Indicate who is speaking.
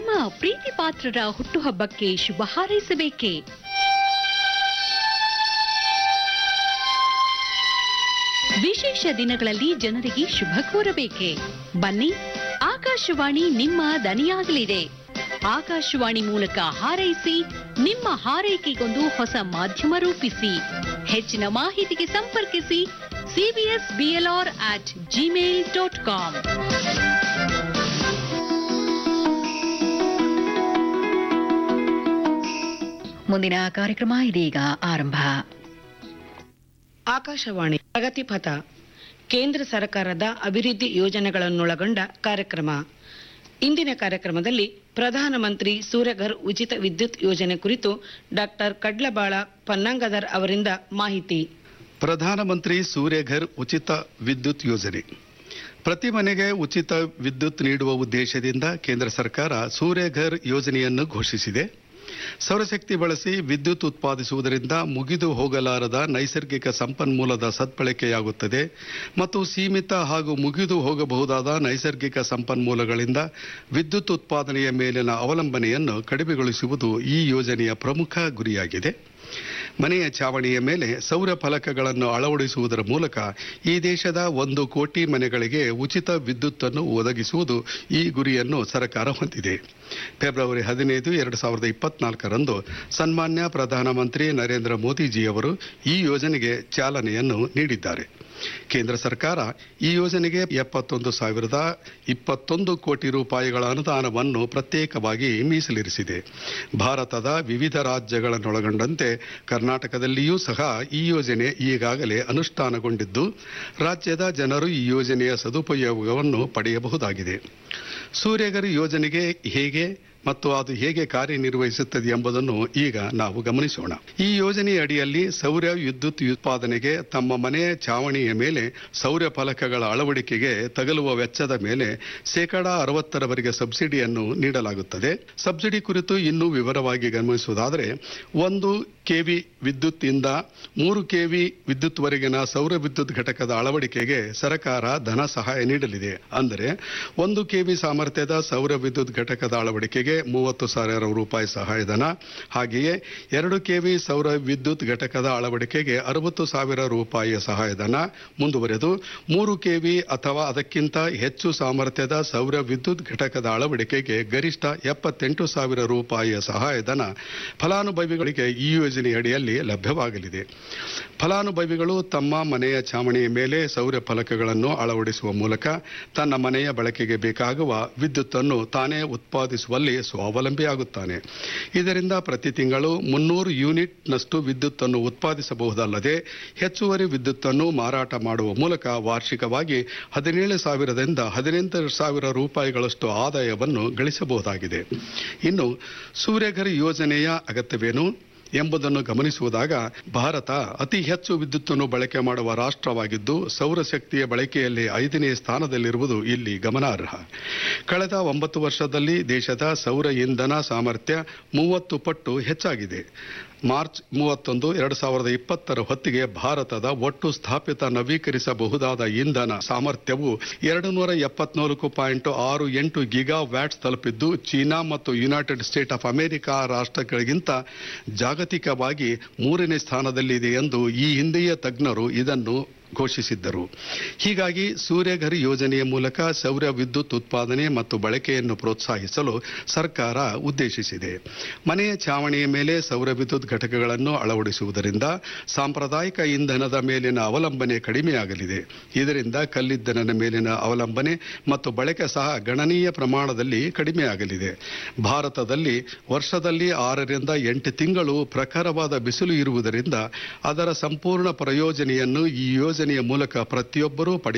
Speaker 1: ನಿಮ್ಮ ಪ್ರೀತಿ ಪಾತ್ರರ ಹುಟ್ಟುಹಬ್ಬಕ್ಕೆ ಶುಭ ಹಾರೈಸಬೇಕೇ ವಿಶೇಷ ದಿನಗಳಲ್ಲಿ ಜನರಿಗೆ ಶುಭ ಕೋರಬೇಕೆ ಬನ್ನಿ ಆಕಾಶವಾಣಿ ನಿಮ್ಮ ದನಿಯಾಗಲಿದೆ ಆಕಾಶವಾಣಿ ಮೂಲಕ ಹಾರೈಸಿ ನಿಮ್ಮ ಹಾರೈಕೆಗೊಂದು ಹೊಸ ಮಾಧ್ಯಮ ರೂಪಿಸಿ ಹೆಚ್ಚಿನ ಮಾಹಿತಿಗೆ ಸಂಪರ್ಕಿಸಿ CBS BLR at Gmail dot com
Speaker 2: ಮುಂದಿನ ಕಾರ್ಯಕ್ರಮ ಇದೀಗ ಆರಂಭ
Speaker 3: ಆಕಾಶವಾಣಿ ಪ್ರಗತಿ ಪಥ ಕೇಂದ್ರ ಸರ್ಕಾರದ ಅಭಿವೃದ್ಧಿ ಯೋಜನೆಗಳನ್ನೊಳಗೊಂಡ ಕಾರ್ಯಕ್ರಮ ಇಂದಿನ ಕಾರ್ಯಕ್ರಮದಲ್ಲಿ ಪ್ರಧಾನಮಂತ್ರಿ ಸೂರ್ಯಘರ್ ಉಚಿತ ವಿದ್ಯುತ್ ಯೋಜನೆ ಕುರಿತು ಡಾಕ್ಟರ್ ಕಡ್ಲಬಾಳ ಪನ್ನಂಗದರ್ ಅವರಿಂದ ಮಾಹಿತಿ
Speaker 4: ಪ್ರಧಾನಮಂತ್ರಿ ಸೂರ್ಯಘರ್ ಉಚಿತ ವಿದ್ಯುತ್ ಯೋಜನೆ ಪ್ರತಿ ಮನೆಗೆ ಉಚಿತ ವಿದ್ಯುತ್ ನೀಡುವ ಉದ್ದೇಶದಿಂದ ಕೇಂದ್ರ ಸರ್ಕಾರ ಸೂರ್ಯಘರ್ ಯೋಜನೆಯನ್ನು ಘೋಷಿಸಿದೆ ಸೌರಶಕ್ತಿ ಬಳಸಿ ವಿದ್ಯುತ್ ಉತ್ಪಾದಿಸುವುದರಿಂದ ಮುಗಿದು ಹೋಗಲಾರದ ನೈಸರ್ಗಿಕ ಸಂಪನ್ಮೂಲದ ಸದ್ಬಳಕೆಯಾಗುತ್ತದೆ ಮತ್ತು ಸೀಮಿತ ಹಾಗೂ ಮುಗಿದು ಹೋಗಬಹುದಾದ ನೈಸರ್ಗಿಕ ಸಂಪನ್ಮೂಲಗಳಿಂದ ವಿದ್ಯುತ್ ಉತ್ಪಾದನೆಯ ಮೇಲಿನ ಅವಲಂಬನೆಯನ್ನು ಕಡಿಮೆಗೊಳಿಸುವುದು ಈ ಯೋಜನೆಯ ಪ್ರಮುಖ ಗುರಿಯಾಗಿದೆ ಮನೆಯ ಚಾವಣಿಯ ಮೇಲೆ ಸೌರ ಫಲಕಗಳನ್ನು ಅಳವಡಿಸುವುದರ ಮೂಲಕ ಈ ದೇಶದ ಒಂದು ಕೋಟಿ ಮನೆಗಳಿಗೆ ಉಚಿತ ವಿದ್ಯುತ್ತನ್ನು ಒದಗಿಸುವುದು ಈ ಗುರಿಯನ್ನು ಸರ್ಕಾರ ಹೊಂದಿದೆ ಫೆಬ್ರವರಿ ಹದಿನೈದು ಎರಡು ಸಾವಿರದ ಇಪ್ಪತ್ನಾಲ್ಕರಂದು ಸನ್ಮಾನ್ಯ ಪ್ರಧಾನಮಂತ್ರಿ ನರೇಂದ್ರ ಮೋದಿಜಿಯವರು ಈ ಯೋಜನೆಗೆ ಚಾಲನೆಯನ್ನು ನೀಡಿದ್ದಾರೆ ಕೇಂದ್ರ ಸರ್ಕಾರ ಈ ಯೋಜನೆಗೆ ಎಪ್ಪತ್ತೊಂದು ಸಾವಿರದ ಇಪ್ಪತ್ತೊಂದು ಕೋಟಿ ರೂಪಾಯಿಗಳ ಅನುದಾನವನ್ನು ಪ್ರತ್ಯೇಕವಾಗಿ ಮೀಸಲಿರಿಸಿದೆ ಭಾರತದ ವಿವಿಧ ರಾಜ್ಯಗಳನ್ನೊಳಗೊಂಡಂತೆ ಕರ್ನಾಟಕದಲ್ಲಿಯೂ ಸಹ ಈ ಯೋಜನೆ ಈಗಾಗಲೇ ಅನುಷ್ಠಾನಗೊಂಡಿದ್ದು ರಾಜ್ಯದ ಜನರು ಈ ಯೋಜನೆಯ ಸದುಪಯೋಗವನ್ನು ಪಡೆಯಬಹುದಾಗಿದೆ ಸೂರ್ಯಗರ್ ಯೋಜನೆಗೆ ಹೇಗೆ ಮತ್ತು ಅದು ಹೇಗೆ ಕಾರ್ಯನಿರ್ವಹಿಸುತ್ತದೆ ಎಂಬುದನ್ನು ಈಗ ನಾವು ಗಮನಿಸೋಣ ಈ ಯೋಜನೆಯ ಅಡಿಯಲ್ಲಿ ಸೌರ ವಿದ್ಯುತ್ ಉತ್ಪಾದನೆಗೆ ತಮ್ಮ ಮನೆಯ ಚಾವಣಿಯ ಮೇಲೆ ಸೌರ ಫಲಕಗಳ ಅಳವಡಿಕೆಗೆ ತಗಲುವ ವೆಚ್ಚದ ಮೇಲೆ ಶೇಕಡ ಅರವತ್ತರವರೆಗೆ ಸಬ್ಸಿಡಿಯನ್ನು ನೀಡಲಾಗುತ್ತದೆ ಸಬ್ಸಿಡಿ ಕುರಿತು ಇನ್ನೂ ವಿವರವಾಗಿ ಗಮನಿಸುವುದಾದರೆ ಒಂದು ಕೆವಿ ವಿದ್ಯುತ್ ಇಂದ ಮೂರು ಕೆವಿ ವಿದ್ಯುತ್ವರೆಗಿನ ಸೌರ ವಿದ್ಯುತ್ ಘಟಕದ ಅಳವಡಿಕೆಗೆ ಸರ್ಕಾರ ಧನ ಸಹಾಯ ನೀಡಲಿದೆ ಅಂದರೆ ಒಂದು ಕೆವಿ ಸಾಮರ್ಥ್ಯದ ಸೌರ ವಿದ್ಯುತ್ ಘಟಕದ ಅಳವಡಿಕೆಗೆ ಮೂವತ್ತು ಸಾವಿರ ರೂಪಾಯಿ ಸಹಾಯಧನ ಹಾಗೆಯೇ ಎರಡು ಕೆವಿ ಸೌರ ವಿದ್ಯುತ್ ಘಟಕದ ಅಳವಡಿಕೆಗೆ ಅರವತ್ತು ಸಾವಿರ ರೂಪಾಯಿಯ ಸಹಾಯಧನ ಮುಂದುವರೆದು ಮೂರು ಕೆವಿ ಅಥವಾ ಅದಕ್ಕಿಂತ ಹೆಚ್ಚು ಸಾಮರ್ಥ್ಯದ ಸೌರ ವಿದ್ಯುತ್ ಘಟಕದ ಅಳವಡಿಕೆಗೆ ಗರಿಷ್ಠ ಎಪ್ಪತ್ತೆಂಟು ಸಾವಿರ ರೂಪಾಯಿಯ ಸಹಾಯಧನ ಫಲಾನುಭವಿಗಳಿಗೆ ಈ ಯೋಜನೆಯಡಿಯಲ್ಲಿ ಲಭ್ಯವಾಗಲಿದೆ ಫಲಾನುಭವಿಗಳು ತಮ್ಮ ಮನೆಯ ಚಾವಣಿಯ ಮೇಲೆ ಸೌರ ಫಲಕಗಳನ್ನು ಅಳವಡಿಸುವ ಮೂಲಕ ತನ್ನ ಮನೆಯ ಬಳಕೆಗೆ ಬೇಕಾಗುವ ವಿದ್ಯುತ್ತನ್ನು ತಾನೇ ಉತ್ಪಾದಿಸುವಲ್ಲಿ ಸ್ವಾವಲಂಬಿಯಾಗುತ್ತಾನೆ ಇದರಿಂದ ಪ್ರತಿ ತಿಂಗಳು ಮುನ್ನೂರು ಯೂನಿಟ್ನಷ್ಟು ವಿದ್ಯುತ್ತನ್ನು ಉತ್ಪಾದಿಸಬಹುದಲ್ಲದೆ ಹೆಚ್ಚುವರಿ ವಿದ್ಯುತ್ತನ್ನು ಮಾರಾಟ ಮಾಡುವ ಮೂಲಕ ವಾರ್ಷಿಕವಾಗಿ ಹದಿನೇಳು ಸಾವಿರದಿಂದ ಹದಿನೆಂಟು ಸಾವಿರ ರೂಪಾಯಿಗಳಷ್ಟು ಆದಾಯವನ್ನು ಗಳಿಸಬಹುದಾಗಿದೆ ಇನ್ನು ಸೂರ್ಯಘರ್ ಯೋಜನೆಯ ಅಗತ್ಯವೇನು ಎಂಬುದನ್ನು ಗಮನಿಸುವುದಾಗ ಭಾರತ ಅತಿ ಹೆಚ್ಚು ವಿದ್ಯುತ್ತನ್ನು ಬಳಕೆ ಮಾಡುವ ರಾಷ್ಟ್ರವಾಗಿದ್ದು ಸೌರಶಕ್ತಿಯ ಬಳಕೆಯಲ್ಲಿ ಐದನೇ ಸ್ಥಾನದಲ್ಲಿರುವುದು ಇಲ್ಲಿ ಗಮನಾರ್ಹ ಕಳೆದ ಒಂಬತ್ತು ವರ್ಷದಲ್ಲಿ ದೇಶದ ಸೌರ ಇಂಧನ ಸಾಮರ್ಥ್ಯ ಮೂವತ್ತು ಪಟ್ಟು ಹೆಚ್ಚಾಗಿದೆ ಮಾರ್ಚ್ ಮೂವತ್ತೊಂದು ಎರಡು ಸಾವಿರದ ಇಪ್ಪತ್ತರ ಹೊತ್ತಿಗೆ ಭಾರತದ ಒಟ್ಟು ಸ್ಥಾಪಿತ ನವೀಕರಿಸಬಹುದಾದ ಇಂಧನ ಸಾಮರ್ಥ್ಯವು ಎರಡು ನೂರ ಎಪ್ಪತ್ನಾಲ್ಕು ಪಾಯಿಂಟ್ ಆರು ಎಂಟು ಗಿಗಾ ವ್ಯಾಟ್ಸ್ ತಲುಪಿದ್ದು ಚೀನಾ ಮತ್ತು ಯುನೈಟೆಡ್ ಸ್ಟೇಟ್ ಆಫ್ ಅಮೆರಿಕಾ ರಾಷ್ಟ್ರಗಳಿಗಿಂತ ಜಾಗತಿಕವಾಗಿ ಮೂರನೇ ಸ್ಥಾನದಲ್ಲಿದೆ ಎಂದು ಈ ಹಿಂದೆಯೇ ತಜ್ಞರು ಇದನ್ನು ಘೋಷಿಸಿದ್ದರು ಹೀಗಾಗಿ ಸೂರ್ಯಘರ್ ಯೋಜನೆಯ ಮೂಲಕ ಸೌರ ವಿದ್ಯುತ್ ಉತ್ಪಾದನೆ ಮತ್ತು ಬಳಕೆಯನ್ನು ಪ್ರೋತ್ಸಾಹಿಸಲು ಸರ್ಕಾರ ಉದ್ದೇಶಿಸಿದೆ ಮನೆಯ ಚಾವಣಿಯ ಮೇಲೆ ಸೌರ ವಿದ್ಯುತ್ ಘಟಕಗಳನ್ನು ಅಳವಡಿಸುವುದರಿಂದ ಸಾಂಪ್ರದಾಯಿಕ ಇಂಧನದ ಮೇಲಿನ ಅವಲಂಬನೆ ಕಡಿಮೆಯಾಗಲಿದೆ ಇದರಿಂದ ಕಲ್ಲಿದ್ದಲಿನ ಮೇಲಿನ ಅವಲಂಬನೆ ಮತ್ತು ಬಳಕೆ ಸಹ ಗಣನೀಯ ಪ್ರಮಾಣದಲ್ಲಿ ಕಡಿಮೆಯಾಗಲಿದೆ ಭಾರತದಲ್ಲಿ ವರ್ಷದಲ್ಲಿ ಆರರಿಂದ ಎಂಟು ತಿಂಗಳು ಪ್ರಖರವಾದ ಬಿಸಿಲು ಇರುವುದರಿಂದ ಅದರ ಸಂಪೂರ್ಣ ಪ್ರಯೋಜನೆಯನ್ನು ಈ ಯೋಜನೆಯ ಮೂಲಕ ಪ್ರತಿಯೊಬ್ಬರೂ ಪಡೆಯ